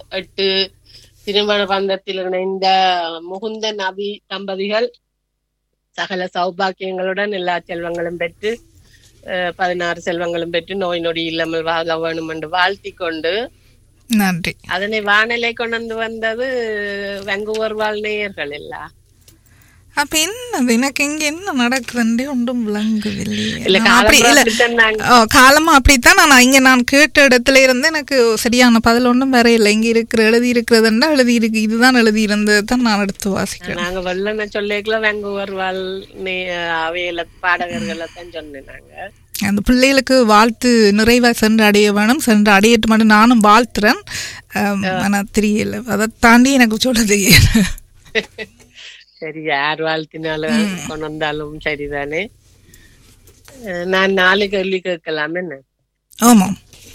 எட்டு திருமண பந்தத்தில் இணைந்த முகுந்தன் அபி தம்பதிகள் சகல சௌபாக்கியங்களுடன் எல்லா செல்வங்களும் பெற்று அஹ், பதினாறு செல்வங்களும் பெற்று நோய் நொடி இல்லாமல் வாழ வேணும் என்று வாழ்த்தி கொண்டு நன்றி அதனை வானிலை கொண்டு வந்தது வெங்குவர் வாழ் நேயர்கள் எல்லாம் அப்ப என்னது எனக்கு இங்க என்ன நடக்குதுன்றே ஒன்றும் விளங்கவில்லையே இல்ல நான் அப்படி காலம் இல்ல அப்படித்தான் நாங்க ஓ, காலமா அப்படித்தான் நான் இங்க நான் கேட்ட இடத்துல இருந்து எனக்கு சரியான பதில் ஒன்றும் வேற இல்லை இங்க இருக்கிற எழுதி இருக்கிறதுன்னா எழுதி இருக்கு இதுதான் எழுதி இருந்தது தான் நான் எடுத்து வாசிக்கிறேன் நாங்க வெள்ளன சொல்லிக்கல வெங்குவர் வாழ் நே அவையில பாடகர்களை தான் சொன்னேன் நாங்க அந்த பிள்ளைகளுக்கு வாழ்த்து நிறைவா சென்று அடைய வேணும் சென்று அடையட்டு மட்டும் நானும் வாழ்த்துறேன் ஆம், ஆனா தெரியல அதை தாண்டி எனக்கு சொல்ல தெரியல சரி யார் வாழ்த்தினாலும் கொண்டு வந்தாலும் சரிதானே அஹ் நான் நாலு கேள்வி கேட்கலாம் என்ன ஆமாம்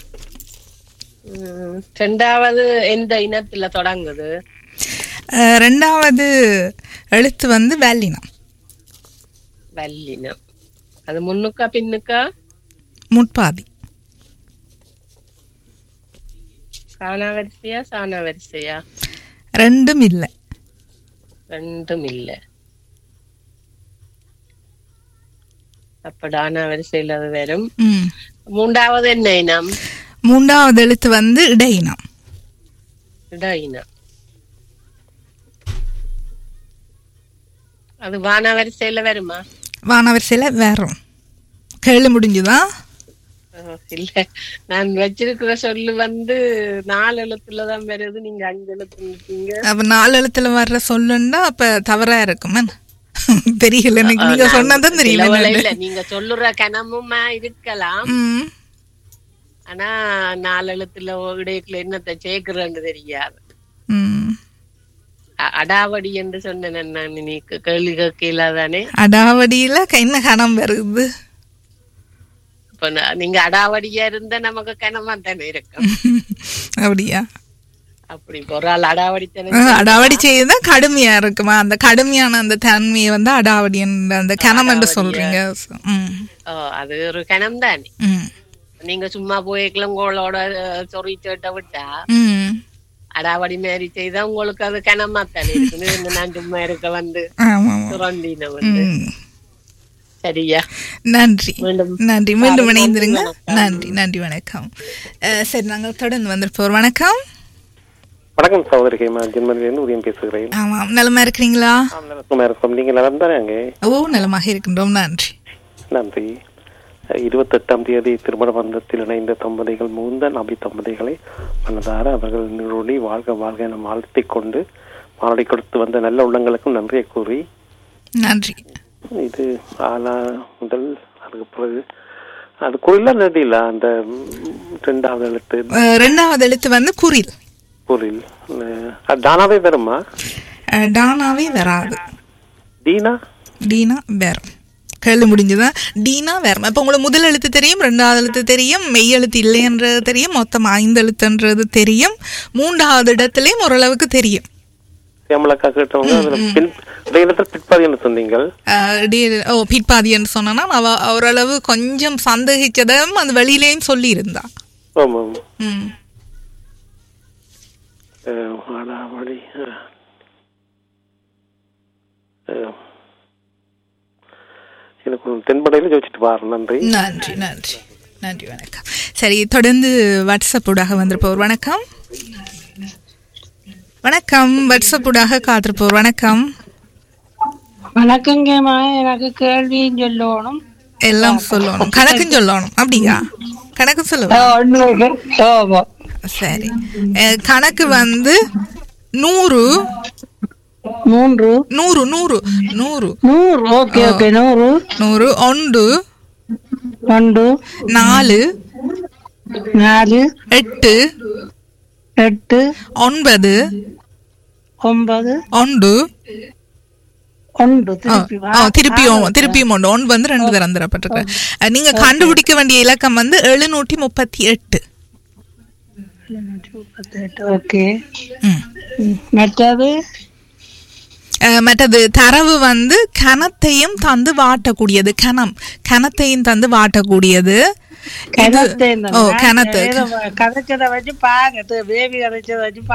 உம், ரெண்டாவது எந்த இனத்துல தொடங்குது அஹ், ரெண்டாவது எழுத்து வந்து வேலினம் வல்லினம் அது முன்னுக்கா பின்னுக்கா முட்பாதி காணா வரிசையா சாணா வரிசையா ரெண்டும் இல்லை ரெண்டும் இல்ல அப்ப டானா வரிசையில் அது வரும் ம் மூன்றாவது என்ன இனம் மூன்றாவது எழுத்து வந்து இடையினம் இட இனம் அது வான வரிசையில வருமா வானவரிசையில் வேறும் கேள்வி முடிஞ்சுதா அஹ் இல்ல நான் வச்சிருக்கிற சொல்லு வந்து நாலு எழுத்துல தான் வருது நீங்க அஞ்சு எழுத்து இருக்கீங்க அப்போ நாலு எழுத்துல வர்ற சொல்லுன்னா அப்போ தவறா இருக்குமே தெரியல எனக்கு நீங்க சொன்னதும் தெரியல சிலவுல என்னன்னு. இல்ல நீங்க சொல்லுற கணமுமா இருக்கலாம் ம் ஆனா நாலு எழுத்துல இடைக்குள்ள என்னத்தை சேர்க்கிறேன்னு தெரியாது ம் அ- அடாவடி என்று சொன்னேன் நான் நீ கே- கேள்வி கேட்கல தானே அடாவடியில என்ன கணம் வருது இப்ப நான் நீங்க அடாவடியா இருந்தா நமக்கு கனமா தானே இருக்கும் அப்படியா அப்படி இப்ப ஒரு ஆள் அடாவடி தானே ஆ, அடாவடி செய்யுதா கடுமையா இருக்குமா அந்த கடுமையான அந்த தன்மையை வந்து அடாவடி என்ற அந்த கணம் என்று சொல்றீங்க ம் ஓ, அது ஒரு கணம் தானே ம் நீங்க சும்மா போய்க்கலாம் உங்களோட சொறி சேட்டை விட்டா ம் அடாவடி மாரி செய்தா உங்களுக்கு அது கனமா தானே இருக்குது இந்த நான் சும்மா இருக்க வந்து ஆமா ஆமா சுரண்டின வந்து ம் சரியா நன்றி மீண்டும் நன்றி மீண்டும் நன்றி, இணைந்திருங்க வணக்கம். நன்றி நன்றி வணக்கம் அஹ், சரி நாங்கள் தொடர்ந்து வந்திருப்போம் வணக்கம் வணக்கம் சகோதரி ஹேமா ஜென்மனிலிருந்து உதயம் பேசுகிறேன் ஆமாம் நலமா இருக்கிறீங்களா ஆம், நலமா இருக்கும் நீங்கள் நலம் தானே அங்கே ஓ நலமாக இருக்கின்றோம் நன்றி நன்றி இருபத்தெட்டாம் தேதி திருமண பந்தத்தில் இணைந்த தம்பதிகள் முகுந்தன் அபி தம்பதிகளை மனதார அவர்கள் நிறுவனி வாழ்க வாழ்க என வாழ்த்திக் கொண்டு மாலை கொடுத்து வந்த நல்ல உள்ளங்களுக்கும் நன்றியை கூறி நன்றி இது ஆனா முதல் அதுக்கு பிறகு அது குறில நடில அந்த ம், ரெண்டாவது எழுத்து அஹ், ரெண்டாவது எழுத்து வந்து குரில் குறில் அஹ், அது தானாவே வருமா அஹ், டானாவே வராது தீனா டீனா வேறும் கேள்வி முடிஞ்சுதா டீனா வேறும் இப்போ உங்களுக்கு முதல் எழுத்து தெரியும் ரெண்டாவது எழுத்து தெரியும் மெய் எழுத்து இல்லைன்றது தெரியும் மொத்தம் ஐந்து எழுத்துன்றது தெரியும் மூன்றாவது இடத்துலையும் ஓரளவுக்கு தெரியும் சேமலக்கா கேட்டவங்க அதுல பின் இடத்துல பிற்பாதின்னு சொன்னீங்கள் அஹ், டி- ஓ பிற்பாதின்னு சொன்னா அவ ஓரளவு கொஞ்சம் சந்தேகிச்சதும் அந்த வெளியிலேயும் சொல்லியிருந்தா ஆமாம் ம் அஹ், வாடாமடி அஹ். அஹ். எனக்கு ஒரு தென்படையில் யோசிச்சுட்டு பாரு நன்றி நன்றி நன்றி நன்றி வணக்கம் சரி தொடர்ந்து வாட்ஸ்அப் ஊடாக வந்திருப்போர் வணக்கம் வணக்கம் வாட்ஸ்அப் ஊடாக காத்திருப்போர் வணக்கம் வணக்கங்கம்மா எனக்கு கேள்வியும் சொல்லணும் எல்லாம் சொல்லணும் கணக்கும் சொல்லணும் அப்படியா கணக்கு சொல்லுவேன் ஒன்று ஆமா சரி அஹ், கணக்கு வந்து நூறு மூன்று நூறு நூறு நூறு நூறு ஓகே ஓகே நூறு நூறு ஒன்று ரெண்டு நாலு நாலு எட்டு எட்டு ஒன்பது ஒன்பது ஒன்று ஒன்று ஆ, திருப்பி வா. ஆ, திருப்பியும் திருப்பியும் உண்டு ஒன்று வந்து ரெண்டு தரம் தரப்பட்டிருக்கு அஹ், நீங்க கண்டுபிடிக்க வேண்டிய இலக்கம் வந்து எழுநூற்றி முப்பத்தி எட்டு முப்பத்தெட்டு ஓகே ம். ம், மற்றது அஹ், மற்றது தரவு வந்து கனத்தையும் தந்து வாட்டக்கூடியது கனம் கனத்தையும் தந்து வாட்டக்கூடியது இது- கணத்தை ஓ கனத்து கதைச்சதை வச்சு பாருங்க வேவி கதைச்சதை வச்சு